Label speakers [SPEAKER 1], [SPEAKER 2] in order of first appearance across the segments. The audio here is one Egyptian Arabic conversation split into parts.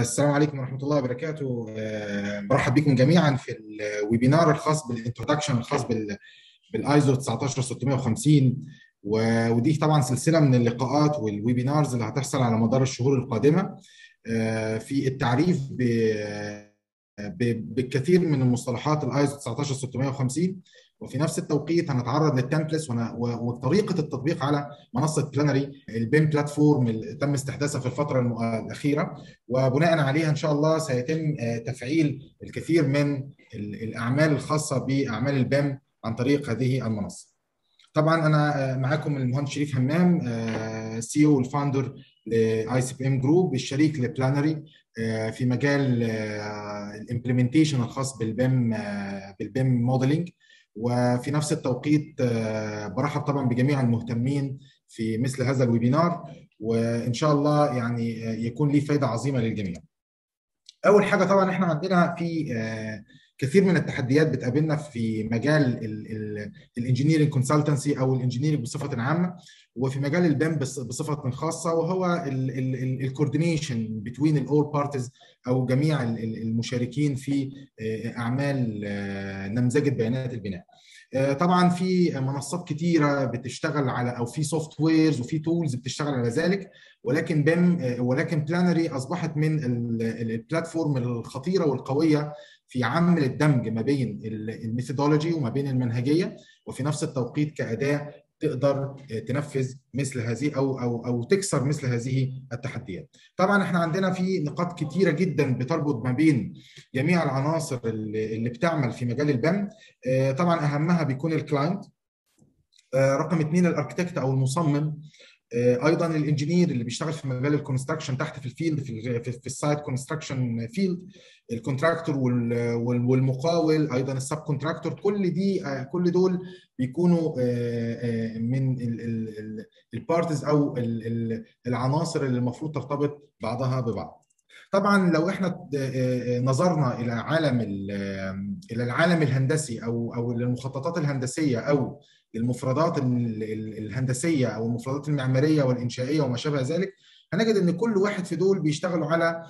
[SPEAKER 1] السلام عليكم ورحمة الله وبركاته برحب بكم جميعا في الويبينار الخاص بالانترودكشن الخاص بالايزو 19650 ودي طبعا سلسلة من اللقاءات والويبينارز اللي هتحصل على مدار الشهور القادمة في التعريف بالكثير من المصطلحات الايزو 19650 وفي نفس التوقيت هنتعرض للتمبلس وطريقه التطبيق على منصه بلانري البيم بلاتفورم اللي تم استحداثها في الفتره الاخيره وبناء عليها ان شاء الله سيتم تفعيل الكثير من الاعمال الخاصه باعمال البيم عن طريق هذه المنصه. طبعا انا معاكم المهندس شريف همام سي او والفاوندر لاي سي بي ام جروب الشريك لبلانري في مجال الامبلمنتيشن الخاص بالبيم بالبيم موديلنج وفي نفس التوقيت برحب طبعا بجميع المهتمين في مثل هذا الويبينار وان شاء الله يعني يكون ليه فائده عظيمه للجميع. اول حاجه طبعا احنا عندنا في كثير من التحديات بتقابلنا في مجال الانجينيرنج كونسلتنسي او الانجينيرنج بصفه عامه وفي مجال البيم بصفه خاصه وهو الكوردينيشن بتوين الاول بارتيز او جميع المشاركين في اعمال نمذجه بيانات البناء. طبعا في منصات كتيره بتشتغل على او في سوفت ويرز وفي تولز بتشتغل على ذلك ولكن بيم ولكن بلانري اصبحت من البلاتفورم الخطيره والقويه في عمل الدمج ما بين الميثودولوجي وما بين المنهجيه وفي نفس التوقيت كاداه تقدر تنفذ مثل هذه او او او تكسر مثل هذه التحديات. طبعا احنا عندنا في نقاط كتيره جدا بتربط ما بين جميع العناصر اللي بتعمل في مجال البم طبعا اهمها بيكون الكلاينت رقم اثنين الاركتكت او المصمم ايضا الانجينير اللي بيشتغل في مجال الكونستراكشن تحت في الفيلد في في السايت كونستراكشن فيلد الكونتراكتور والمقاول ايضا السب كونتراكتور كل دي كل دول بيكونوا من البارتز او العناصر اللي المفروض ترتبط بعضها ببعض طبعا لو احنا نظرنا الى عالم الى العالم الهندسي او او المخططات الهندسيه او المفردات الهندسيه او المفردات المعماريه والانشائيه وما شابه ذلك هنجد ان كل واحد في دول بيشتغلوا على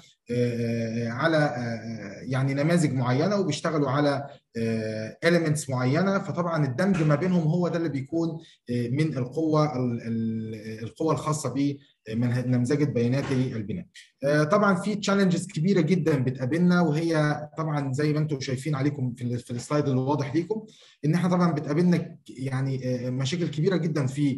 [SPEAKER 1] على يعني نماذج معينه وبيشتغلوا على elements معينه فطبعا الدمج ما بينهم هو ده اللي بيكون من القوه القوه الخاصه ب نمذجه بيانات البناء. طبعا في تشالنجز كبيره جدا بتقابلنا وهي طبعا زي ما انتم شايفين عليكم في, في السلايد اللي واضح ليكم ان احنا طبعا بتقابلنا يعني مشاكل كبيره جدا في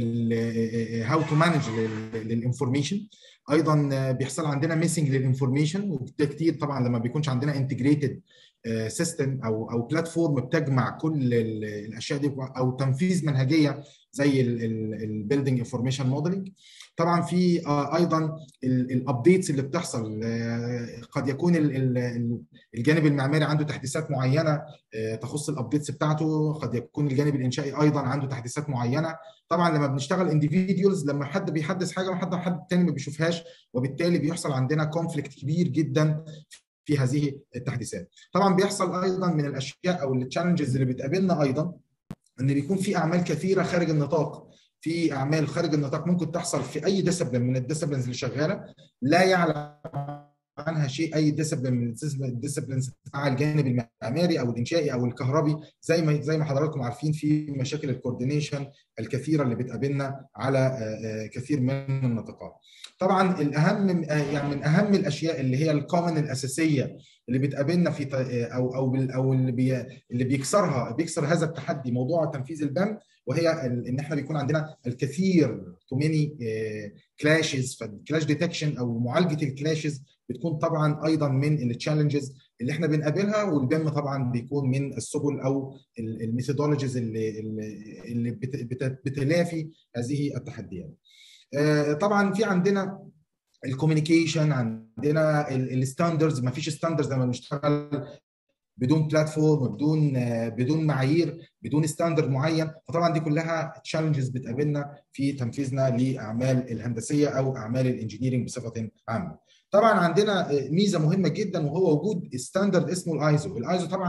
[SPEAKER 1] هاو تو مانج للانفورميشن ايضا بيحصل عندنا ميسنج للانفورميشن وده كتير طبعا لما بيكونش عندنا انتجريتد سيستم او او بلاتفورم بتجمع كل الاشياء دي او تنفيذ منهجيه زي البيلدينج انفورميشن موديلنج طبعا في ايضا الابديتس اللي بتحصل قد يكون الجانب المعماري عنده تحديثات معينه تخص الابديتس بتاعته قد يكون الجانب الانشائي ايضا عنده تحديثات معينه طبعا لما بنشتغل انديفيديولز لما حد بيحدث حاجه وحد حد تاني ما بيشوفهاش وبالتالي بيحصل عندنا كونفليكت كبير جدا في هذه التحديثات طبعا بيحصل ايضا من الاشياء او التشالنجز اللي بتقابلنا ايضا ان بيكون في اعمال كثيره خارج النطاق في اعمال خارج النطاق ممكن تحصل في اي ديسبلين من الديسبلينز اللي شغاله لا يعلم عنها شيء اي ديسبلين من الديسبلينز بتاع الجانب المعماري او الانشائي او الكهربي زي ما زي ما حضراتكم عارفين في مشاكل الكوردينيشن الكثيره اللي بتقابلنا على كثير من النطاقات. طبعا الاهم يعني من اهم الاشياء اللي هي الكومن الاساسيه اللي بتقابلنا في او او او اللي بي اللي بيكسرها بيكسر هذا التحدي موضوع تنفيذ البم وهي ان احنا بيكون عندنا الكثير تو ماني كلاشز فالكلاش ديتكشن او معالجه الكلاشز بتكون طبعا ايضا من التشالنجز اللي احنا بنقابلها والبم طبعا بيكون من السبل او الميثودولوجيز اللي اللي بتلافي هذه التحديات. طبعا في عندنا الكوميونيكيشن عندنا الستاندردز ما فيش ستاندردز لما بنشتغل بدون بلاتفورم بدون بدون معايير بدون ستاندرد معين فطبعا دي كلها تشالنجز بتقابلنا في تنفيذنا لاعمال الهندسيه او اعمال الانجينيرنج بصفه عامه طبعا عندنا ميزه مهمه جدا وهو وجود ستاندرد اسمه الايزو الايزو طبعا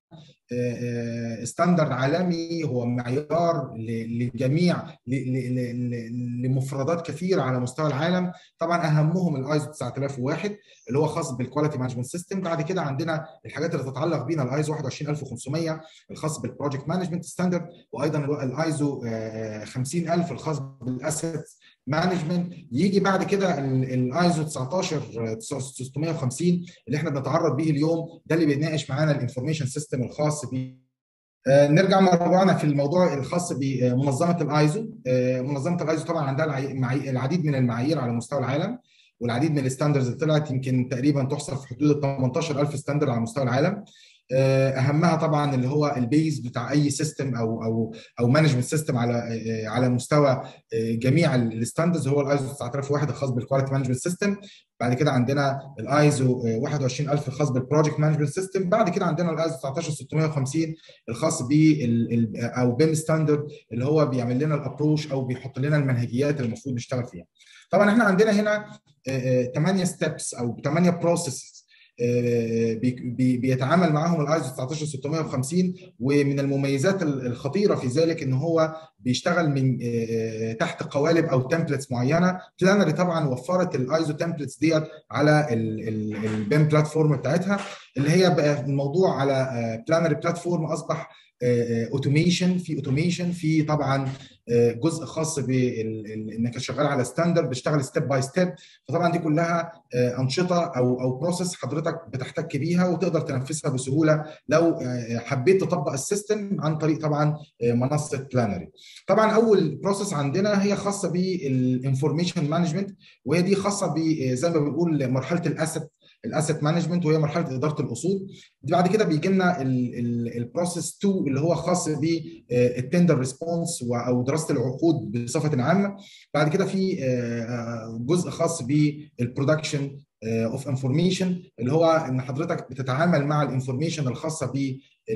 [SPEAKER 1] ستاندرد عالمي هو معيار لجميع لمفردات كثيره على مستوى العالم طبعا اهمهم الايزو 9001 اللي هو خاص بالكواليتي مانجمنت سيستم بعد كده عندنا الحاجات اللي تتعلق بينا الايزو 21500 الخاص بالبروجكت مانجمنت ستاندرد وايضا الايزو 50000 الخاص بالاسيت مانجمنت يجي بعد كده الايزو 19650 اللي احنا بنتعرض به اليوم ده اللي بيتناقش معانا الانفورميشن سيستم الخاص ب نرجع مرجعنا في الموضوع الخاص بمنظمه الايزو منظمه الايزو طبعا عندها العديد من المعايير على مستوى العالم والعديد من الستاندرز اللي طلعت يمكن تقريبا تحصر في حدود ال 18000 ستاندرد على مستوى العالم اهمها طبعا اللي هو البيز بتاع اي سيستم او او او مانجمنت سيستم على على مستوى جميع الستاندرز هو الايزو 9001 الخاص بالكواليتي مانجمنت سيستم بعد كده عندنا الايزو 21000 الخاص بالبروجكت مانجمنت سيستم بعد كده عندنا الايزو 19650 الخاص ب او بيم ستاندرد اللي هو بيعمل لنا الابروش او بيحط لنا المنهجيات اللي المفروض نشتغل فيها طبعا احنا عندنا هنا 8 ستيبس او 8 بروسيسز بيتعامل معاهم الايزو 19650 ومن المميزات الخطيره في ذلك ان هو بيشتغل من تحت قوالب او تمبلتس معينه بلانري طبعا وفرت الايزو تمبلتس ديت على البيم بلاتفورم بتاعتها اللي هي بقى الموضوع على بلانري بلاتفورم اصبح اوتوميشن في اوتوميشن في طبعا جزء خاص بانك شغال على ستاندرد بتشتغل ستيب باي ستيب فطبعا دي كلها انشطه او او بروسيس حضرتك بتحتك بيها وتقدر تنفذها بسهوله لو حبيت تطبق السيستم عن طريق طبعا منصه بلانري. طبعا اول بروسيس عندنا هي خاصه بالانفورميشن مانجمنت وهي دي خاصه ب زي ما بنقول مرحله الاسيت الاسيت مانجمنت وهي مرحله اداره الاصول دي بعد كده بيجي لنا البروسيس 2 اللي هو خاص بالتندر ريسبونس او دراسه العقود بصفه عامه بعد كده في جزء خاص بالبرودكشن اوف انفورميشن اللي هو ان حضرتك بتتعامل مع الانفورميشن الخاصه ب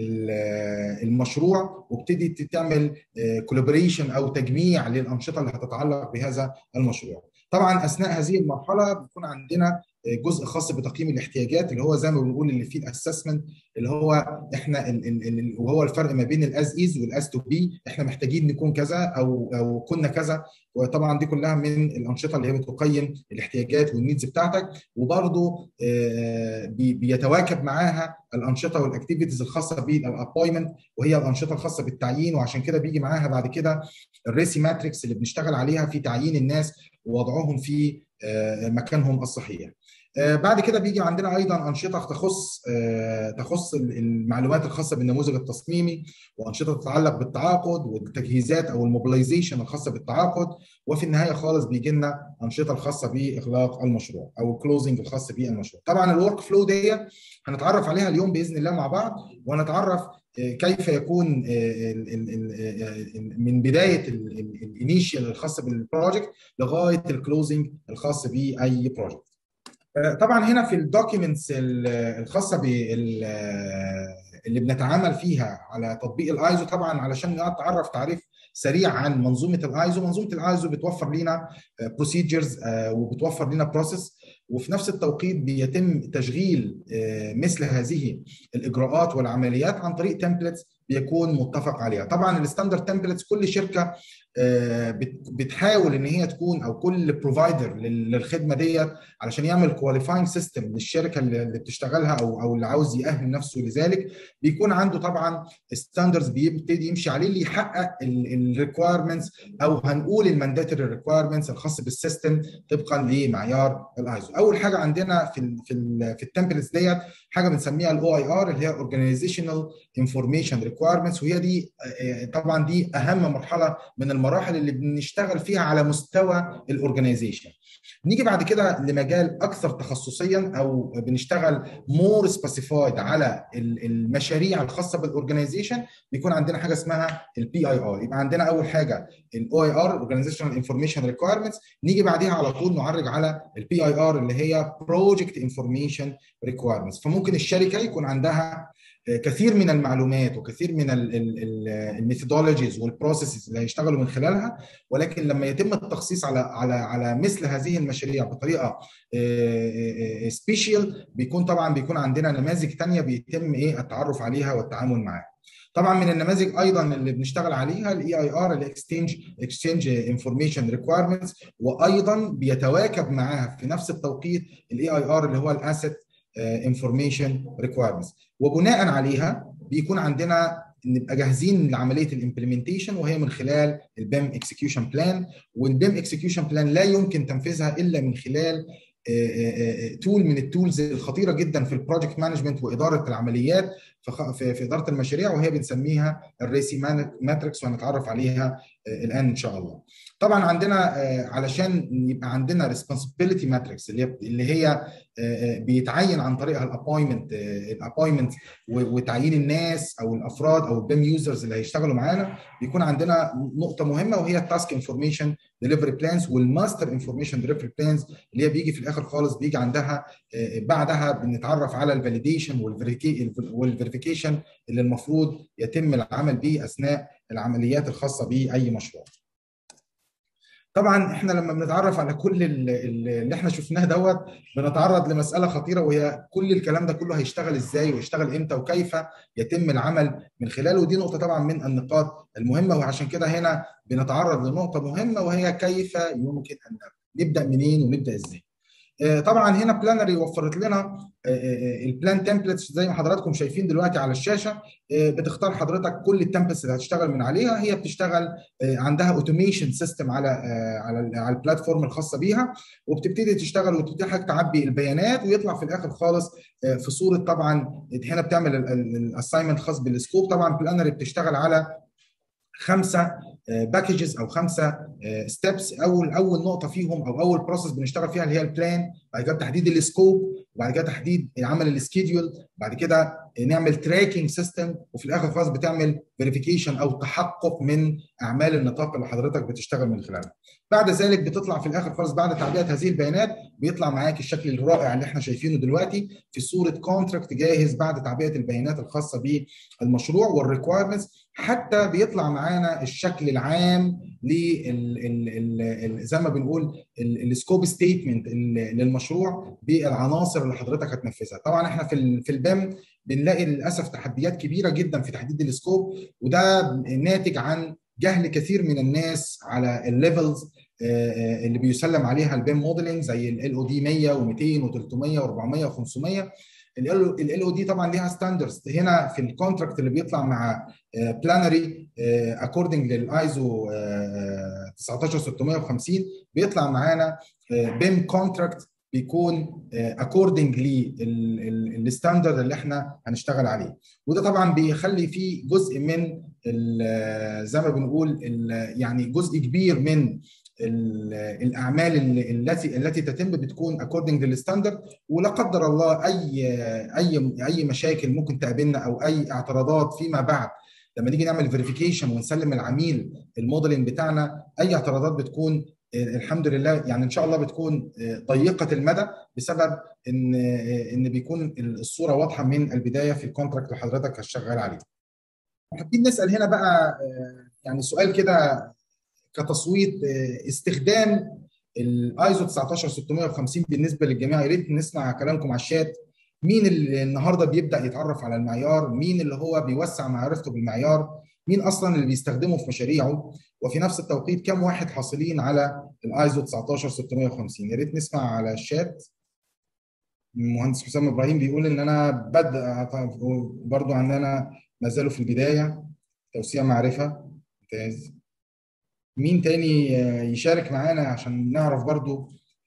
[SPEAKER 1] المشروع وابتدي تعمل كولابوريشن او تجميع للانشطه اللي هتتعلق بهذا المشروع. طبعا اثناء هذه المرحله بيكون عندنا جزء خاص بتقييم الاحتياجات اللي هو زي ما بنقول اللي فيه الاسسمنت اللي هو احنا ال ال ال وهو الفرق ما بين الاز از والاز تو بي احنا محتاجين نكون كذا او او كنا كذا وطبعا دي كلها من الانشطه اللي هي بتقيم الاحتياجات والنيدز بتاعتك وبرضه بيتواكب معاها الانشطه والاكتيفيتيز الخاصه بالابوينمنت وهي الانشطه الخاصه بالتعيين وعشان كده بيجي معاها بعد كده الريسي ماتريكس اللي بنشتغل عليها في تعيين الناس ووضعهم في مكانهم الصحيح. بعد كده بيجي عندنا ايضا انشطه تخص تخص المعلومات الخاصه بالنموذج التصميمي وانشطه تتعلق بالتعاقد والتجهيزات او الموبيلايزيشن الخاصه بالتعاقد وفي النهايه خالص بيجي لنا انشطه الخاصه باغلاق المشروع او الكلوزنج الخاص بالمشروع. طبعا الورك فلو ديت هنتعرف عليها اليوم باذن الله مع بعض ونتعرف كيف يكون من بدايه الانيشال الخاص بالبروجكت لغايه الكلوزنج الخاص باي بروجكت. طبعا هنا في الدوكيومنتس الخاصه بال اللي بنتعامل فيها على تطبيق الايزو طبعا علشان نتعرف تعريف سريع عن منظومه الايزو منظومه الايزو بتوفر لنا بروسيجرز وبتوفر لنا بروسيس وفي نفس التوقيت بيتم تشغيل مثل هذه الاجراءات والعمليات عن طريق تمبلتس بيكون متفق عليها طبعا الستاندرد تمبلتس كل شركه بتحاول ان هي تكون او كل بروفايدر للخدمه ديت علشان يعمل كواليفاينج سيستم للشركه اللي بتشتغلها او او اللي عاوز يأهل نفسه لذلك بيكون عنده طبعا ستاندردز بيبتدي يمشي عليه اللي يحقق الريكوايرمنتس او هنقول المانداتوري ريكوايرمنتس الخاص بالسيستم طبقا لمعيار الايزو اول حاجه عندنا في ال في ال في التمبلتس ديت حاجه بنسميها الاو اي ار اللي هي اورجانيزيشنال انفورميشن ريكوايرمنتس وهي دي طبعا دي اهم مرحله من المراحل اللي بنشتغل فيها على مستوى الاورجانيزيشن نيجي بعد كده لمجال اكثر تخصصيا او بنشتغل مور سبيسيفايد على المشاريع الخاصه بالاورجانيزيشن بيكون عندنا حاجه اسمها البي اي ار يبقى عندنا اول حاجه الاو اي ار اورجانيزيشنال انفورميشن ريكويرمنتس نيجي بعديها على طول نعرج على البي اي ار اللي هي بروجكت انفورميشن ريكويرمنتس فممكن الشركه يكون عندها كثير من المعلومات وكثير من الميثودولوجيز والبروسيسز اللي هيشتغلوا من خلالها ولكن لما يتم التخصيص على على على مثل هذه المشاريع بطريقه سبيشال بيكون طبعا بيكون عندنا نماذج ثانيه بيتم ايه التعرف عليها والتعامل معاها طبعا من النماذج ايضا اللي بنشتغل عليها الاي اي ار الاكستشينج اكستشينج انفورميشن ريكويرمنتس وايضا بيتواكب معاها في نفس التوقيت الاي اي ار اللي هو الاسيت انفورميشن ريكويرمنتس وبناء عليها بيكون عندنا نبقى جاهزين لعمليه الامبلمنتيشن وهي من خلال البيم اكسكيوشن بلان والبيم اكسكيوشن بلان لا يمكن تنفيذها الا من خلال تول من التولز الخطيره جدا في البروجكت مانجمنت واداره العمليات في اداره المشاريع وهي بنسميها الريسي ماتريكس وهنتعرف عليها الان ان شاء الله. طبعا عندنا علشان يبقى عندنا ريسبونسبيلتي ماتريكس اللي هي اللي هي بيتعين عن طريقها الابوينتمنت الابوينتمنت وتعيين الناس او الافراد او البيم يوزرز اللي هيشتغلوا معانا بيكون عندنا نقطه مهمه وهي التاسك انفورميشن ديليفري بلانز والماستر انفورميشن ديليفري بلانز اللي هي بيجي في الاخر خالص بيجي عندها بعدها بنتعرف على الفاليديشن والفيريفيكيشن اللي المفروض يتم العمل به اثناء العمليات الخاصه باي مشروع. طبعا احنا لما بنتعرف على كل اللي احنا شفناه دوت بنتعرض لمساله خطيره وهي كل الكلام ده كله هيشتغل ازاي ويشتغل امتى وكيف يتم العمل من خلاله ودي نقطه طبعا من النقاط المهمه وعشان كده هنا بنتعرض لنقطه مهمه وهي كيف يمكن ان نبدا منين ونبدا ازاي. طبعا هنا بلانري وفرت لنا البلان تمبلتس زي ما حضراتكم شايفين دلوقتي على الشاشه بتختار حضرتك كل التمبلتس اللي هتشتغل من عليها هي بتشتغل عندها اوتوميشن سيستم على على على البلاتفورم الخاصه بيها وبتبتدي تشتغل وتبتدي حضرتك تعبي البيانات ويطلع في الاخر خالص في صوره طبعا هنا بتعمل الاساينمنت خاص بالسكوب طبعا بلانري بتشتغل على خمسه باكجز او خمسه ستيبس اول اول نقطه فيهم او اول بروسيس بنشتغل فيها اللي هي البلان بعد كده تحديد السكوب وبعد كده تحديد عمل السكيدول بعد كده نعمل تراكنج سيستم وفي الاخر خالص بتعمل فيريفيكيشن او تحقق من اعمال النطاق اللي حضرتك بتشتغل من خلالها بعد ذلك بتطلع في الاخر خالص بعد تعبئه هذه البيانات بيطلع معاك الشكل الرائع اللي احنا شايفينه دلوقتي في صوره كونتراكت جاهز بعد تعبئه البيانات الخاصه بالمشروع والريكوايرمنتس حتى بيطلع معانا الشكل العام لل زي ما بنقول السكوب ستيتمنت للمشروع بالعناصر اللي حضرتك هتنفذها طبعا احنا في في البيم بنلاقي للاسف تحديات كبيره جدا في تحديد السكوب وده ناتج عن جهل كثير من الناس على الليفلز اللي بيسلم عليها البيم موديلنج زي ال او دي 100 و200 و300 و400 و500 ال او دي طبعا ليها ستاندردز هنا في الكونتراكت اللي بيطلع مع بلانري اكوردنج للايزو 19650 بيطلع معانا بيم كونتراكت بيكون اكوردنج للستاندرد اللي احنا هنشتغل عليه وده طبعا بيخلي فيه جزء من زي ما بنقول يعني جزء كبير من الاعمال التي التي تتم بتكون اكوردنج للستاندرد ولا قدر الله اي اي اي مشاكل ممكن تقابلنا او اي اعتراضات فيما بعد لما نيجي نعمل فيريفيكيشن ونسلم العميل الموديلنج بتاعنا اي اعتراضات بتكون الحمد لله يعني ان شاء الله بتكون ضيقه المدى بسبب ان ان بيكون الصوره واضحه من البدايه في الكونتراكت اللي حضرتك هتشتغل عليه. حابين نسال هنا بقى يعني سؤال كده كتصويت استخدام الايزو 19650 بالنسبه للجميع يا ريت نسمع كلامكم على الشات مين اللي النهارده بيبدا يتعرف على المعيار مين اللي هو بيوسع معرفته بالمعيار مين اصلا اللي بيستخدمه في مشاريعه وفي نفس التوقيت كم واحد حاصلين على الايزو 19650 يا ريت نسمع على الشات المهندس حسام ابراهيم بيقول ان انا بدا برضو عندنا ما زالوا في البدايه توسيع معرفه ممتاز مين تاني يشارك معانا عشان نعرف برضو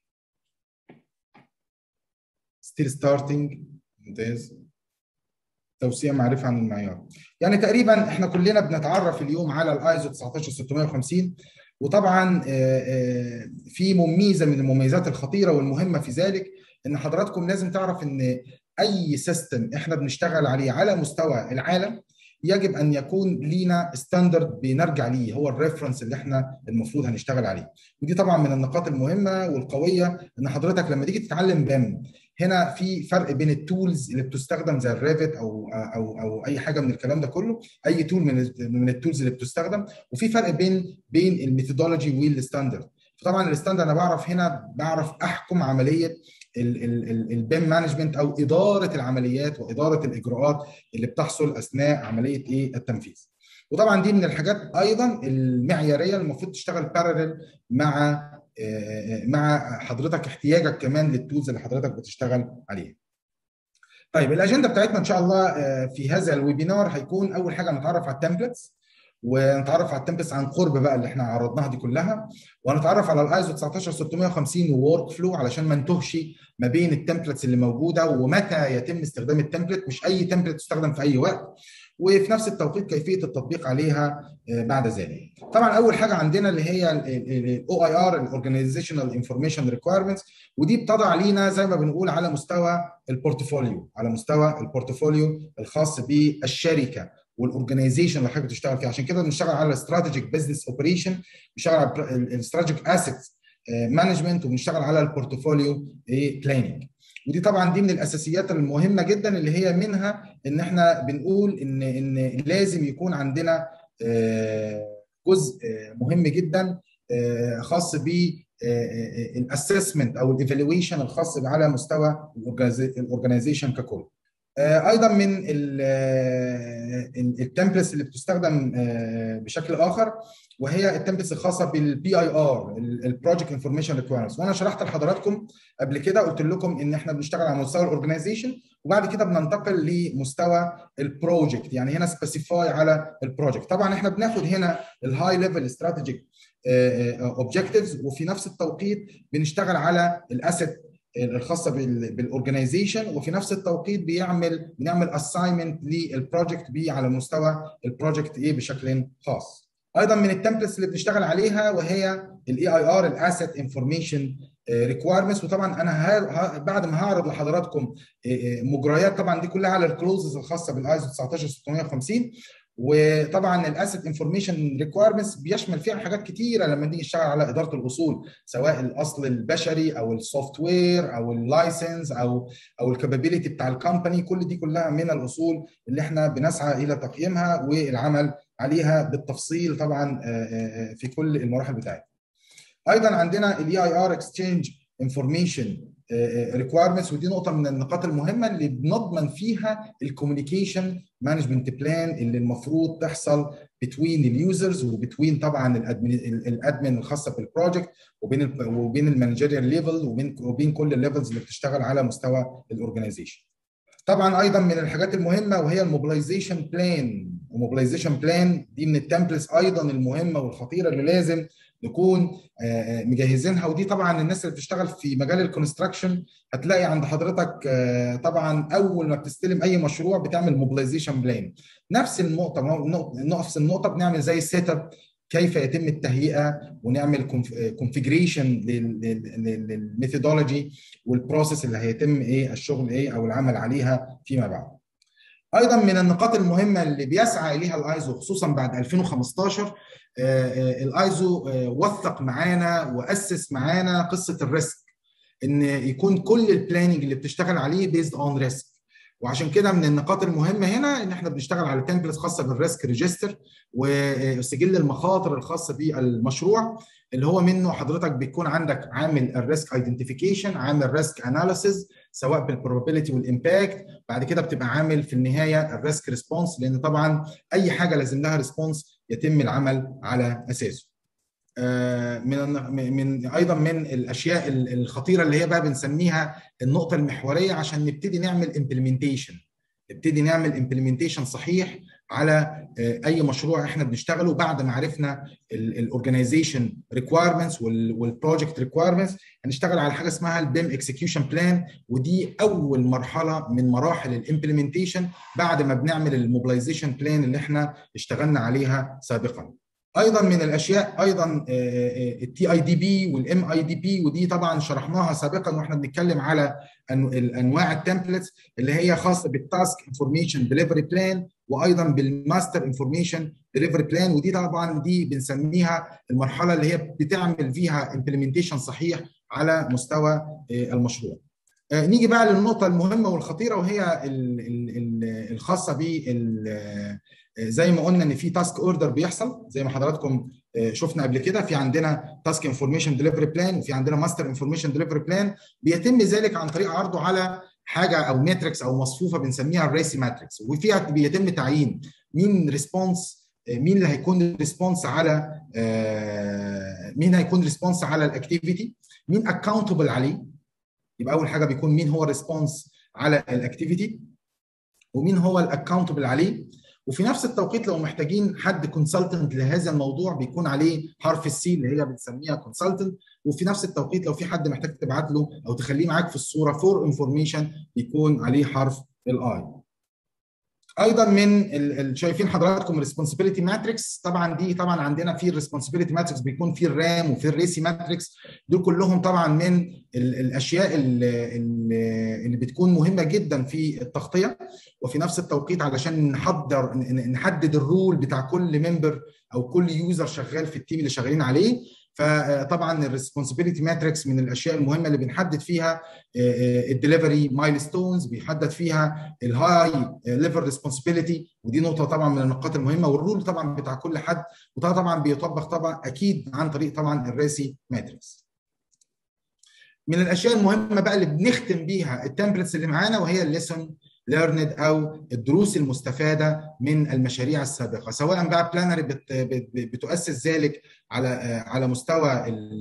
[SPEAKER 1] ستيل ستارتنج ممتاز توسيع معرفه عن المعيار يعني تقريبا احنا كلنا بنتعرف اليوم على الايزو 19650 وطبعا في ميزه من المميزات الخطيره والمهمه في ذلك ان حضراتكم لازم تعرف ان اي سيستم احنا بنشتغل عليه على مستوى العالم يجب ان يكون لينا ستاندرد بنرجع ليه هو الريفرنس اللي احنا المفروض هنشتغل عليه ودي طبعا من النقاط المهمه والقويه ان حضرتك لما تيجي تتعلم بام هنا في فرق بين التولز اللي بتستخدم زي الريفت او او او اي حاجه من الكلام ده كله اي تول من من التولز اللي بتستخدم وفي فرق بين بين الميثودولوجي والستاندرد فطبعا الستاندرد انا بعرف هنا بعرف احكم عمليه البيم مانجمنت او اداره العمليات واداره الاجراءات اللي بتحصل اثناء عمليه ايه التنفيذ وطبعا دي من الحاجات ايضا المعياريه اللي المفروض تشتغل بارلل مع مع حضرتك احتياجك كمان للتولز اللي حضرتك بتشتغل عليها. طيب الاجنده بتاعتنا ان شاء الله في هذا الويبينار هيكون اول حاجه نتعرف على التمبلتس ونتعرف على التمبلتس عن قرب بقى اللي احنا عرضناها دي كلها ونتعرف على الايزو 19650 وورك فلو علشان ما نتوهش ما بين التمبلتس اللي موجوده ومتى يتم استخدام التمبلت مش اي تمبلت تستخدم في اي وقت وفي نفس التوقيت كيفيه التطبيق عليها بعد ذلك. طبعا اول حاجه عندنا اللي هي الاو اي ار الاورجانيزيشنال انفورميشن ريكويرمنتس ودي بتضع لينا زي ما بنقول على مستوى البورتفوليو على مستوى البورتفوليو الخاص بالشركه والاورجنايزيشن اللي حضرتك بتشتغل فيها عشان كده بنشتغل على الاستراتيجيك بزنس اوبريشن بنشتغل على الاستراتيجيك اسيت مانجمنت وبنشتغل على البورتفوليو بلاننج ودي طبعا دي من الاساسيات المهمه جدا اللي هي منها ان احنا بنقول ان ان لازم يكون عندنا جزء مهم جدا خاص ب الاسسمنت او الايفالويشن الخاص على مستوى الاورجنايزيشن ككل ايضا من التمبلتس اللي بتستخدم بشكل اخر وهي التمبلتس الخاصه بالبي اي ار البروجكت انفورميشن ريكويرمنتس وانا شرحت لحضراتكم قبل كده قلت لكم ان احنا بنشتغل على مستوى الاورجنايزيشن وبعد كده بننتقل لمستوى البروجكت يعني هنا سبيسيفاي على البروجكت طبعا احنا بناخد هنا الهاي ليفل استراتيجيك اوبجكتيفز وفي نفس التوقيت بنشتغل على الاسيت الخاصه بالاورجنايزيشن وفي نفس التوقيت بيعمل بنعمل اساينمنت للبروجكت بي على مستوى البروجكت ايه بشكل خاص. ايضا من التمبلتس اللي بنشتغل عليها وهي الاي اي ار الاسيت انفورميشن ريكويرمنتس وطبعا انا بعد ما هعرض لحضراتكم مجريات طبعا دي كلها على الكلوزز الخاصه بالايزو 19650 وطبعا الاسيت انفورميشن ريكويرمنتس بيشمل فيها حاجات كتيره لما نيجي نشتغل على اداره الاصول سواء الاصل البشري او السوفت وير او اللايسنس او او الكابابيلتي بتاع الكومباني كل دي كلها من الاصول اللي احنا بنسعى الى تقييمها والعمل عليها بالتفصيل طبعا في كل المراحل بتاعتها. ايضا عندنا الاي اي ار اكسشينج انفورميشن ريكويرمنتس ودي نقطه من النقاط المهمه اللي بنضمن فيها الكوميونيكيشن مانجمنت بلان اللي المفروض تحصل بتوين اليوزرز وبتوين طبعا الادمن الادمن الخاصه بالبروجكت وبين وبين المانجيريال ليفل وبين وبين كل الليفلز اللي بتشتغل على مستوى الاورجنايزيشن. طبعا ايضا من الحاجات المهمه وهي الموبلايزيشن بلان وموبلايزيشن بلان دي من التمبلتس ايضا المهمه والخطيره اللي لازم نكون مجهزينها ودي طبعا الناس اللي بتشتغل في مجال الكونستراكشن هتلاقي عند حضرتك طبعا اول ما بتستلم اي مشروع بتعمل موبلايزيشن بلان نفس النقطه نفس النقطه بنعمل زي السيت اب كيف يتم التهيئه ونعمل كونفيجريشن للميثودولوجي والبروسيس اللي هيتم ايه الشغل ايه او العمل عليها فيما بعد. ايضا من النقاط المهمه اللي بيسعى اليها الايزو خصوصا بعد 2015 الايزو وثق معانا واسس معانا قصه الريسك ان يكون كل البلاننج اللي بتشتغل عليه بيزد اون ريسك وعشان كده من النقاط المهمه هنا ان احنا بنشتغل على تمبلت خاصه بالريسك ريجستر وسجل المخاطر الخاصه بالمشروع اللي هو منه حضرتك بيكون عندك عامل الريسك ايدنتيفيكيشن عامل ريسك اناليسيز سواء بالبروبابيلتي والامباكت بعد كده بتبقى عامل في النهايه الريسك ريسبونس لان طبعا اي حاجه لازم لها ريسبونس يتم العمل على اساسه من من ايضا من الاشياء الخطيره اللي هي بقى بنسميها النقطه المحوريه عشان نبتدي نعمل امبلمنتيشن نبتدي نعمل امبلمنتيشن صحيح على اي مشروع احنا بنشتغله بعد ما عرفنا الاورجنايزيشن ريكويرمنتس والبروجكت ريكويرمنتس هنشتغل على حاجه اسمها البيم اكسكيوشن بلان ودي اول مرحله من مراحل الامبلمنتيشن بعد ما بنعمل الموبلايزيشن بلان اللي احنا اشتغلنا عليها سابقا ايضا من الاشياء ايضا التي اي دي بي والام اي دي بي ودي طبعا شرحناها سابقا واحنا بنتكلم على انواع التمبلتس اللي هي خاصه بالتاسك انفورميشن ديليفري بلان وايضا بالماستر انفورميشن ديليفري بلان ودي طبعا دي بنسميها المرحله اللي هي بتعمل فيها امبلمنتيشن صحيح على مستوى المشروع. نيجي بقى للنقطة المهمة والخطيرة وهي الخاصة ب زي ما قلنا ان في تاسك اوردر بيحصل زي ما حضراتكم شفنا قبل كده في عندنا تاسك انفورميشن ديليفري بلان وفي عندنا ماستر انفورميشن ديليفري بلان بيتم ذلك عن طريق عرضه على حاجه او ماتريكس او مصفوفه بنسميها الريسي ماتريكس وفيها بيتم تعيين مين ريسبونس مين اللي هيكون ريسبونس على مين هيكون ريسبونس على الاكتيفيتي مين اكاونتبل عليه يبقى اول حاجه بيكون مين هو الريسبونس على الاكتيفيتي ومين هو الاكاونتبل عليه وفي نفس التوقيت لو محتاجين حد كونسلتنت لهذا الموضوع بيكون عليه حرف السي اللي هي بنسميها كونسلتنت وفي نفس التوقيت لو في حد محتاج تبعت له او تخليه معاك في الصوره فور انفورميشن بيكون عليه حرف الاي ايضا من شايفين حضراتكم ريسبونسبيلتي ماتريكس طبعا دي طبعا عندنا في الريسبونسبيلتي ماتريكس بيكون في الرام وفي الريسي ماتريكس دول كلهم طبعا من الاشياء اللي, اللي بتكون مهمه جدا في التغطيه وفي نفس التوقيت علشان نحضر نحدد الرول بتاع كل ممبر او كل يوزر شغال في التيم اللي شغالين عليه فطبعا الريسبونسبيلتي ماتريكس من الاشياء المهمه اللي بنحدد فيها الدليفري مايلستونز بيحدد فيها الهاي ليفل ريسبونسبيلتي ودي نقطه طبعا من النقاط المهمه والرول طبعا بتاع كل حد وده طبعا بيطبق طبعا اكيد عن طريق طبعا الريسي ماتريكس من الاشياء المهمه بقى اللي بنختم بيها التمبلتس اللي معانا وهي الليسون ليرند او الدروس المستفاده من المشاريع السابقه سواء بقى بلانري بت بتؤسس ذلك على على مستوى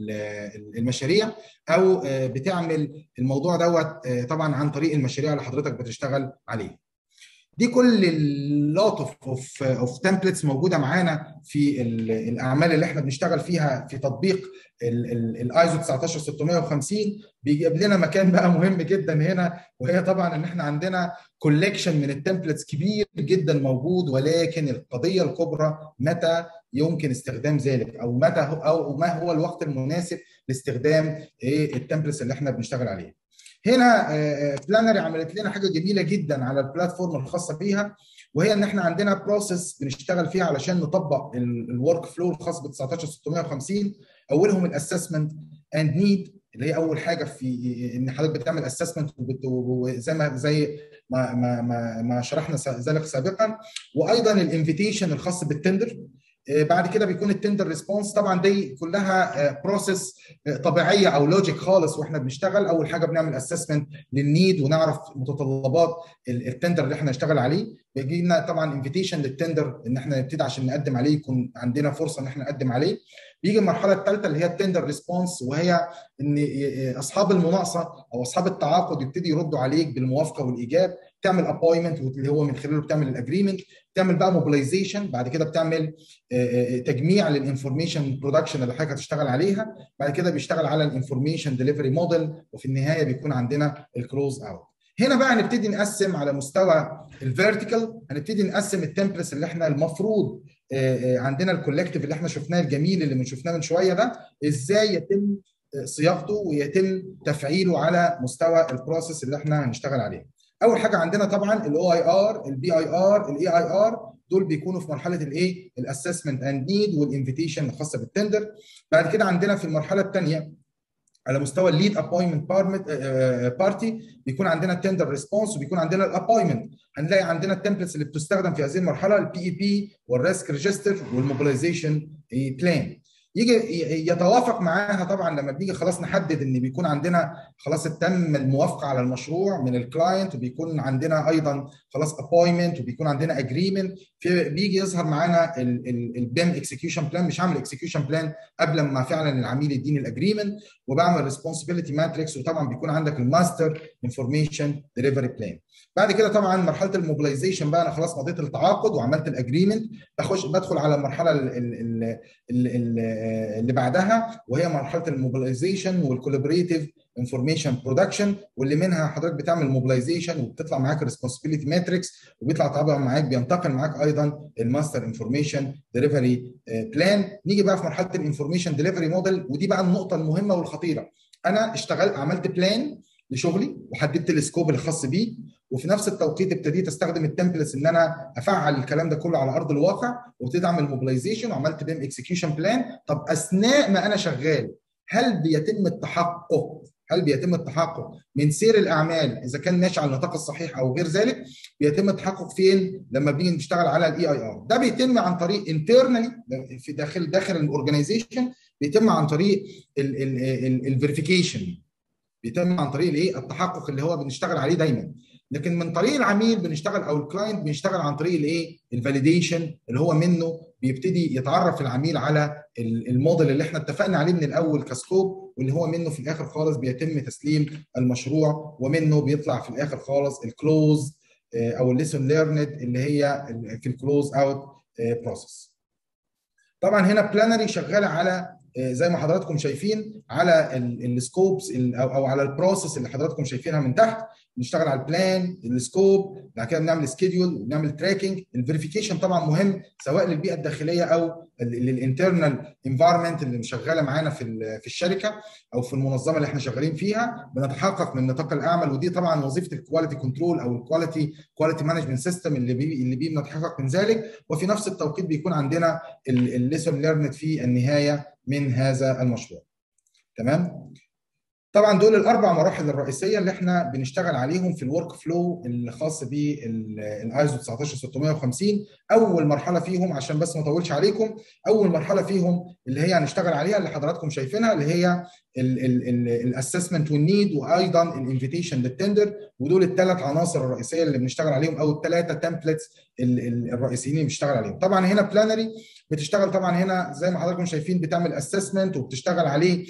[SPEAKER 1] المشاريع او بتعمل الموضوع دوت طبعا عن طريق المشاريع اللي حضرتك بتشتغل عليه دي كل اللوت اوف اوف تمبلتس موجوده معانا في الاعمال اللي احنا بنشتغل فيها في تطبيق الايزو 19650 بيجيب لنا مكان بقى مهم جدا هنا وهي طبعا ان احنا عندنا كوليكشن من التمبلتس كبير جدا موجود ولكن القضيه الكبرى متى يمكن استخدام ذلك او متى هو او ما هو الوقت المناسب لاستخدام التمبلتس اللي احنا بنشتغل عليها. هنا بلانري عملت لنا حاجه جميله جدا على البلاتفورم الخاصه بيها وهي ان احنا عندنا بروسيس بنشتغل فيها علشان نطبق الورك فلو الخاص ب 19650 اولهم الاسسمنت اند نيد اللي هي اول حاجه في ان حضرتك بتعمل اسسمنت وزي ما زي ما ما ما, ما شرحنا ذلك سابقا وايضا الانفيتيشن الخاص بالتندر بعد كده بيكون التندر ريسبونس طبعا دي كلها بروسيس طبيعيه او لوجيك خالص واحنا بنشتغل اول حاجه بنعمل اسسمنت للنيد ونعرف متطلبات التندر اللي احنا نشتغل عليه بيجي لنا طبعا انفيتيشن للتندر ان احنا نبتدي عشان نقدم عليه يكون عندنا فرصه ان احنا نقدم عليه بيجي المرحله الثالثه اللي هي التندر ريسبونس وهي ان اصحاب المناقصه او اصحاب التعاقد يبتدي يردوا عليك بالموافقه والايجاب تعمل ابوينتمنت اللي هو من خلاله بتعمل الاجريمنت تعمل بقى موبيلايزيشن بعد كده بتعمل تجميع للانفورميشن برودكشن اللي حضرتك هتشتغل عليها بعد كده بيشتغل على الانفورميشن ديليفري موديل وفي النهايه بيكون عندنا الكلوز اوت هنا بقى هنبتدي نقسم على مستوى الفيرتيكال هنبتدي نقسم التمبلتس اللي احنا المفروض عندنا الكولكتيف اللي احنا شفناه الجميل اللي من شفناه من شويه ده ازاي يتم صياغته ويتم تفعيله على مستوى البروسيس اللي احنا هنشتغل عليه. اول حاجه عندنا طبعا الاو اي ار البي اي ار الاي اي ار دول بيكونوا في مرحله الايه الاسسمنت اند نيد والانفيتيشن الخاصه بالتندر بعد كده عندنا في المرحله الثانيه على مستوى الليد ابوينتمنت بارتي بيكون عندنا التندر ريسبونس وبيكون عندنا الابوينتمنت هنلاقي عندنا التمبلتس اللي بتستخدم في هذه المرحله البي اي بي والريسك ريجستر والموبيلايزيشن بلان يجي يتوافق معاها طبعا لما بنيجي خلاص نحدد ان بيكون عندنا خلاص تم الموافقه على المشروع من الكلاينت وبيكون عندنا ايضا خلاص ابوينتمنت وبيكون عندنا اجريمنت بيجي يظهر معانا البيم اكسكيوشن بلان مش هعمل اكسكيوشن بلان قبل ما فعلا العميل يديني الاجريمنت وبعمل ريسبونسبيلتي ماتريكس وطبعا بيكون عندك الماستر انفورميشن ديليفري بلان بعد كده طبعا مرحله الموبيلايزيشن بقى انا خلاص مضيت التعاقد وعملت الاجريمنت بخش بدخل على المرحله اللي بعدها وهي مرحله الموبيلايزيشن والكولابريتيف انفورميشن برودكشن واللي منها حضرتك بتعمل موبيلايزيشن وبتطلع معاك ريسبونسبيلتي ماتريكس وبيطلع طبعا معاك بينتقل معاك ايضا الماستر انفورميشن ديليفري بلان نيجي بقى في مرحله الانفورميشن ديليفري موديل ودي بقى النقطه المهمه والخطيره انا اشتغلت عملت بلان لشغلي وحددت السكوب الخاص بيه وفي نفس التوقيت ابتديت استخدم التمبلتس ان انا افعل الكلام ده كله على ارض الواقع وابتديت اعمل موبيلايزيشن وعملت بيم اكسكيوشن بلان طب اثناء ما انا شغال هل بيتم التحقق هل بيتم التحقق من سير الاعمال اذا كان ماشي على النطاق الصحيح او غير ذلك بيتم التحقق فين لما بنيجي نشتغل على الاي اي ار ده بيتم عن طريق انترنالي في داخل داخل الاورجنايزيشن بيتم عن طريق الفيريفيكيشن بيتم عن طريق الايه التحقق اللي هو بنشتغل عليه دايما لكن من طريق العميل بنشتغل او الكلاينت بنشتغل عن طريق الايه الفاليديشن اللي هو منه بيبتدي يتعرف العميل على الموديل اللي احنا اتفقنا عليه من الاول كسكوب واللي هو منه في الاخر خالص بيتم تسليم المشروع ومنه بيطلع في الاخر خالص الكلوز او الليسون ليرند اللي هي في الكلوز اوت بروسيس طبعا هنا بلانري شغاله على زي ما حضراتكم شايفين على السكوبس او على البروسيس اللي حضراتكم شايفينها من تحت بنشتغل على البلان السكوب بعد كده بنعمل سكيدول وبنعمل تراكنج الفيريفيكيشن طبعا مهم سواء للبيئه الداخليه او للانترنال انفايرمنت اللي شغاله معانا في في الشركه او في المنظمه اللي احنا شغالين فيها بنتحقق من نطاق الاعمال ودي طبعا وظيفه الكواليتي كنترول او الكواليتي كواليتي مانجمنت سيستم اللي بي اللي بيه بنتحقق من ذلك وفي نفس التوقيت بيكون عندنا الليسون ليرند في النهايه من هذا المشروع تمام طبعا دول الاربع مراحل الرئيسيه اللي احنا بنشتغل عليهم في الورك فلو الخاص بالايزو 19650 اول مرحله فيهم عشان بس ما اطولش عليكم اول مرحله فيهم اللي هي هنشتغل عليها اللي حضراتكم شايفينها اللي هي الاسسمنت والنيد وايضا الانفيتيشن للتندر ودول الثلاث عناصر الرئيسيه اللي بنشتغل عليهم او الثلاثه تمبلتس الرئيسيين اللي بنشتغل عليهم طبعا هنا بلانري بتشتغل طبعا هنا زي ما حضراتكم شايفين بتعمل اسسمنت وبتشتغل عليه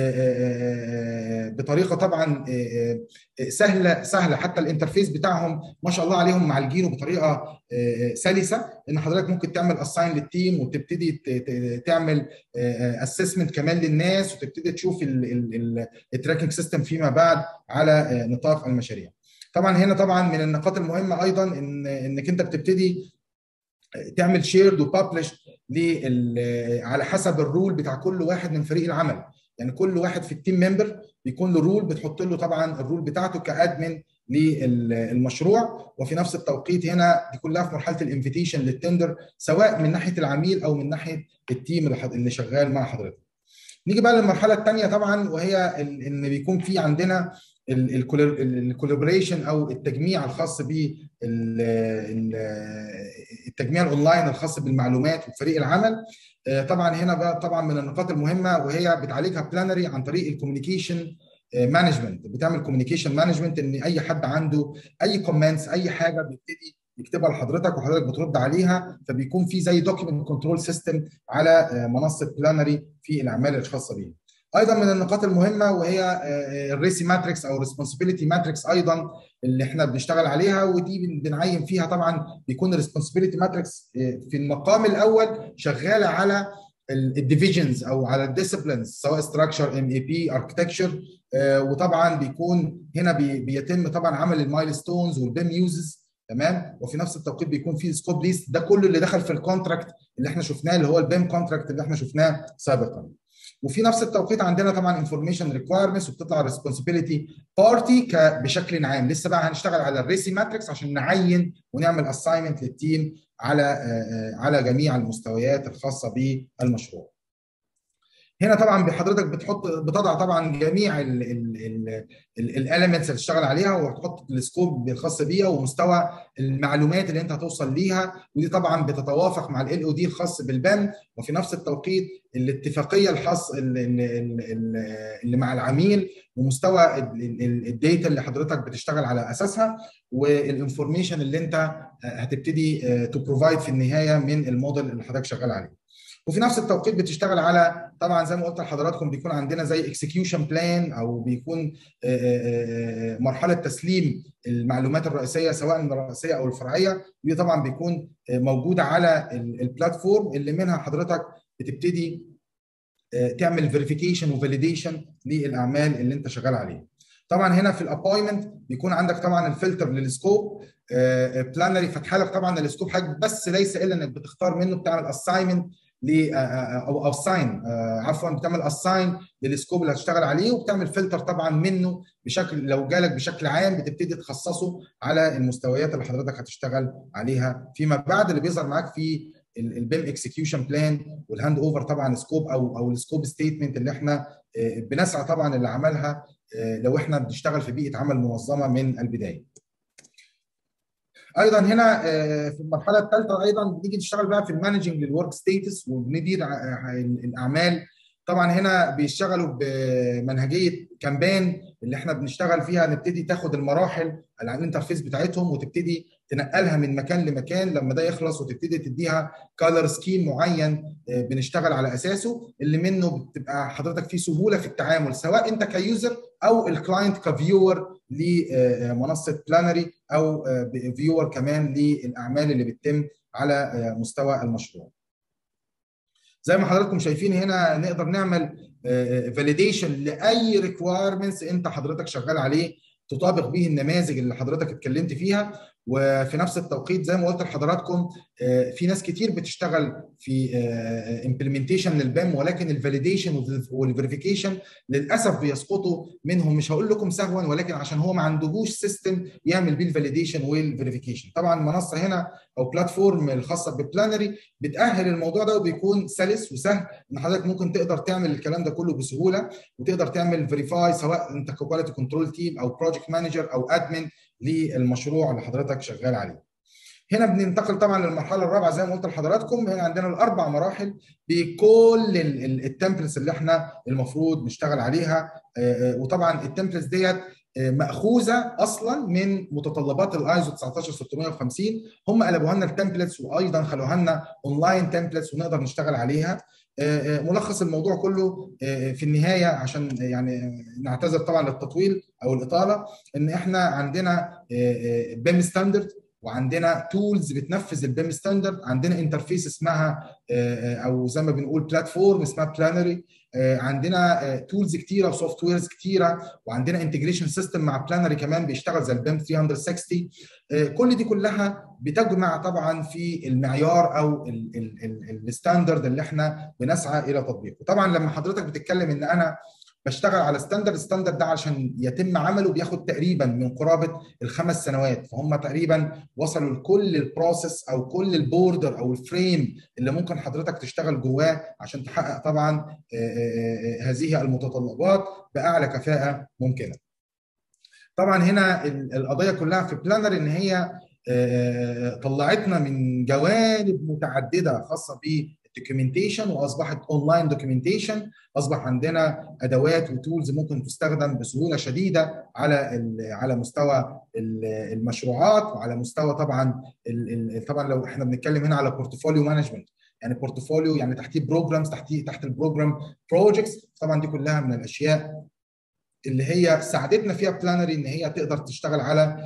[SPEAKER 1] بطريقه طبعا سهله سهله حتى الانترفيس بتاعهم ما شاء الله عليهم مع الجيرو بطريقه سلسه ان حضرتك ممكن تعمل اساين للتيم وتبتدي تعمل اسسمنت كمان للناس وتبتدي تشوف التراكنج سيستم فيما بعد على نطاق المشاريع. طبعا هنا طبعا من النقاط المهمه ايضا ان انك انت بتبتدي تعمل شيرد وببلش على حسب الرول بتاع كل واحد من فريق العمل يعني كل واحد في التيم ممبر بيكون له رول بتحط له طبعا الرول بتاعته كادمن للمشروع وفي نفس التوقيت هنا دي كلها في مرحله الانفيتيشن للتندر سواء من ناحيه العميل او من ناحيه التيم اللي شغال مع حضرتك. نيجي بقى للمرحله الثانيه طبعا وهي ان بيكون في عندنا الكولابوريشن او التجميع الخاص ب التجميع الاونلاين الخاص بالمعلومات وفريق العمل طبعا هنا بقى طبعا من النقاط المهمه وهي بتعالجها بلانري عن طريق الكوميونيكيشن مانجمنت بتعمل كوميونيكيشن مانجمنت ان اي حد عنده اي كومنتس اي حاجه بيبتدي يكتبها لحضرتك وحضرتك بترد عليها فبيكون في زي دوكيمنت كنترول سيستم على منصه بلانري في الاعمال الخاصه بيه. ايضا من النقاط المهمه وهي الريسي ماتريكس او ريسبونسبيلتي ماتريكس ايضا اللي احنا بنشتغل عليها ودي بنعين فيها طبعا بيكون الريسبونسبيلتي ماتريكس في المقام الاول شغاله على الديفيجنز او على الديسيبلينز سواء ستراكشر ام اي بي اركتكتشر وطبعا بيكون هنا بي بيتم طبعا عمل المايلستونز والبيم يوزز تمام وفي نفس التوقيت بيكون في سكوب ليست ده كله اللي دخل في الكونتراكت اللي احنا شفناه اللي هو البيم كونتراكت اللي احنا شفناه سابقا وفي نفس التوقيت عندنا طبعا انفورميشن ريكوايرمنتس وبتطلع ريسبونسبيلتي بارتي بشكل عام لسه بقى هنشتغل على الريسي ماتريكس عشان نعين ونعمل اساينمنت للتيم على على جميع المستويات الخاصه بالمشروع. هنا طبعا حضرتك بتحط بتضع طبعا جميع الاليمنتس اللي تشتغل عليها وتحط السكوب الخاص بيها ومستوى المعلومات اللي انت هتوصل ليها ودي طبعا بتتوافق مع ال او دي الخاص بالبام وفي نفس التوقيت الاتفاقيه الخاص اللي مع العميل ومستوى الداتا اللي حضرتك بتشتغل على اساسها والانفورميشن اللي انت هتبتدي تو بروفايد في النهايه من الموديل اللي حضرتك شغال عليه. وفي نفس التوقيت بتشتغل على طبعا زي ما قلت لحضراتكم بيكون عندنا زي اكسكيوشن بلان او بيكون مرحله تسليم المعلومات الرئيسيه سواء الرئيسيه او الفرعيه ودي طبعا بيكون موجوده على البلاتفورم اللي منها حضرتك بتبتدي تعمل فيريفيكيشن وفاليديشن للاعمال اللي انت شغال عليها. طبعا هنا في الابوينمنت بيكون عندك طبعا الفلتر للسكوب بلانري فاتحه لك طبعا السكوب حاجه بس ليس الا انك بتختار منه بتعمل اساينمنت ل او اساين عفوا بتعمل اساين للسكوب اللي هتشتغل عليه وبتعمل فلتر طبعا منه بشكل لو جالك بشكل عام بتبتدي تخصصه على المستويات اللي حضرتك هتشتغل عليها فيما بعد اللي بيظهر معاك في البيم اكسكيوشن بلان والهاند اوفر طبعا سكوب او او السكوب ستيتمنت اللي احنا بنسعى طبعا اللي عملها لو احنا بنشتغل في بيئه عمل منظمه من البدايه. ايضا هنا في المرحله الثالثه ايضا بنيجي نشتغل بقى في المانجنج للورك ستيتس وبندير الاعمال طبعا هنا بيشتغلوا بمنهجيه كامبين اللي احنا بنشتغل فيها نبتدي تاخد المراحل على الانترفيس بتاعتهم وتبتدي تنقلها من مكان لمكان لما ده يخلص وتبتدي تديها كالر سكيم معين بنشتغل على اساسه اللي منه بتبقى حضرتك فيه سهوله في التعامل سواء انت كيوزر او الكلاينت كفيور لمنصه بلانري او فيور كمان للاعمال اللي بتتم على مستوى المشروع. زي ما حضراتكم شايفين هنا نقدر نعمل فاليديشن لاي ريكوايرمنتس انت حضرتك شغال عليه تطابق به النماذج اللي حضرتك اتكلمت فيها وفي نفس التوقيت زي ما قلت لحضراتكم في ناس كتير بتشتغل في امبلمنتيشن للبام ولكن الفاليديشن والفيريفيكيشن للاسف بيسقطوا منهم مش هقول لكم سهوا ولكن عشان هو ما عندهوش سيستم يعمل بيه الفاليديشن والفيريفيكيشن طبعا المنصه هنا او بلاتفورم الخاصه ببلانري بتاهل الموضوع ده وبيكون سلس وسهل ان حضرتك ممكن تقدر تعمل الكلام ده كله بسهوله وتقدر تعمل فيريفاي سواء انت كواليتي كنترول تيم او بروجكت مانجر او ادمن للمشروع اللي حضرتك شغال عليه. هنا بننتقل طبعا للمرحله الرابعه زي ما قلت لحضراتكم هنا عندنا الاربع مراحل بكل التمبلتس اللي احنا المفروض نشتغل عليها وطبعا التمبلتس ديت ماخوذه اصلا من متطلبات الايزو 19650 هم قلبوها لنا التمبلتس وايضا خلوها لنا اونلاين تمبلتس ونقدر نشتغل عليها ملخص الموضوع كله في النهايه عشان يعني نعتذر طبعا للتطويل او الاطاله ان احنا عندنا بيم ستاندرد وعندنا تولز بتنفذ البيم ستاندرد عندنا انترفيس اسمها او زي ما بنقول بلاتفورم اسمها بلانري عندنا تولز كتيره وسوفت ويرز كتيره وعندنا انتجريشن سيستم مع بلانري كمان بيشتغل زي البيم 360 كل دي كلها بتجمع طبعا في المعيار او الستاندرد اللي احنا بنسعى الى تطبيقه طبعا لما حضرتك بتتكلم ان انا بشتغل على ستاندرد الستاندرد ده عشان يتم عمله بياخد تقريبا من قرابه الخمس سنوات فهم تقريبا وصلوا لكل البروسيس او كل البوردر او الفريم اللي ممكن حضرتك تشتغل جواه عشان تحقق طبعا هذه المتطلبات باعلى كفاءه ممكنه. طبعا هنا القضيه كلها في بلانر ان هي طلعتنا من جوانب متعدده خاصه بالدوكيومنتيشن واصبحت اونلاين دوكيومنتيشن اصبح عندنا ادوات وتولز ممكن تستخدم بسهوله شديده على على مستوى المشروعات وعلى مستوى طبعا طبعا لو احنا بنتكلم هنا على بورتفوليو مانجمنت يعني بورتفوليو يعني تحتيه بروجرامز تحتيه تحت البروجرام بروجكتس طبعا دي كلها من الاشياء اللي هي ساعدتنا فيها بلانري ان هي تقدر تشتغل على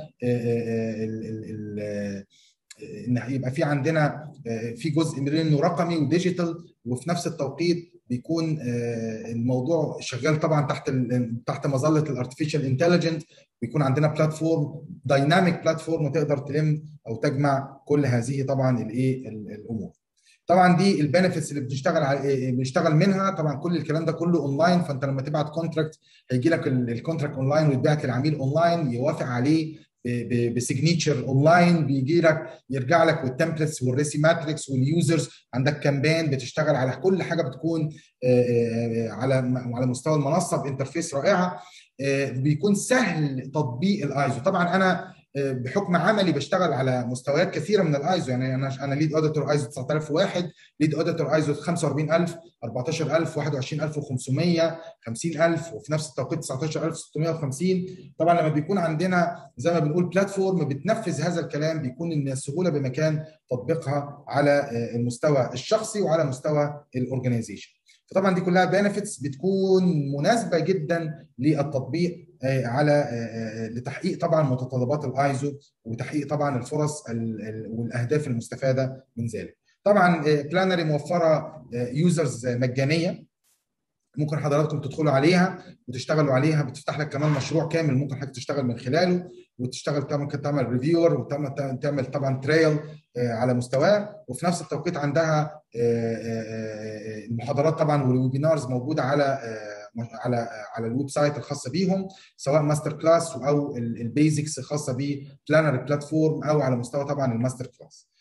[SPEAKER 1] ان يبقى في عندنا في جزء منه رقمي وديجيتال وفي نفس التوقيت بيكون الموضوع شغال طبعا تحت تحت مظله الارتفيشال انتليجنت بيكون عندنا بلاتفورم دايناميك بلاتفورم وتقدر تلم او تجمع كل هذه طبعا الايه الامور طبعا دي البنفيتس اللي بنشتغل بنشتغل منها طبعا كل الكلام ده كله اونلاين فانت لما تبعت كونتراكت هيجي لك الكونتراكت اونلاين ويتبعت للعميل اونلاين يوافق عليه بسيجنتشر اونلاين بيجي لك يرجع لك والتمبلتس والريسي ماتريكس واليوزرز عندك كامبين بتشتغل على كل حاجه بتكون على على مستوى المنصه بانترفيس رائعه بيكون سهل تطبيق الايزو طبعا انا بحكم عملي بشتغل على مستويات كثيره من الايزو يعني انا انا ليد اوديتور ايزو 9001 ليد اوديتور ايزو 45000 14000 21500 50000 وفي نفس التوقيت 19650 طبعا لما بيكون عندنا زي ما بنقول بلاتفورم بتنفذ هذا الكلام بيكون ان السهوله بمكان تطبيقها على المستوى الشخصي وعلى مستوى الاورجنايزيشن فطبعا دي كلها بنفيتس بتكون مناسبه جدا للتطبيق على لتحقيق طبعا متطلبات الايزو وتحقيق طبعا الفرص والاهداف المستفاده من ذلك. طبعا بلانري موفره يوزرز مجانيه ممكن حضراتكم تدخلوا عليها وتشتغلوا عليها بتفتح لك كمان مشروع كامل ممكن حضرتك تشتغل من خلاله وتشتغل ممكن تعمل ريفيور وتعمل طبعا تريل على مستواه وفي نفس التوقيت عندها المحاضرات طبعا والويبينارز موجوده على على على الويب سايت الخاصه بيهم سواء ماستر كلاس او البيزكس الخاصه ببلانر بلاتفورم او على مستوى طبعا الماستر كلاس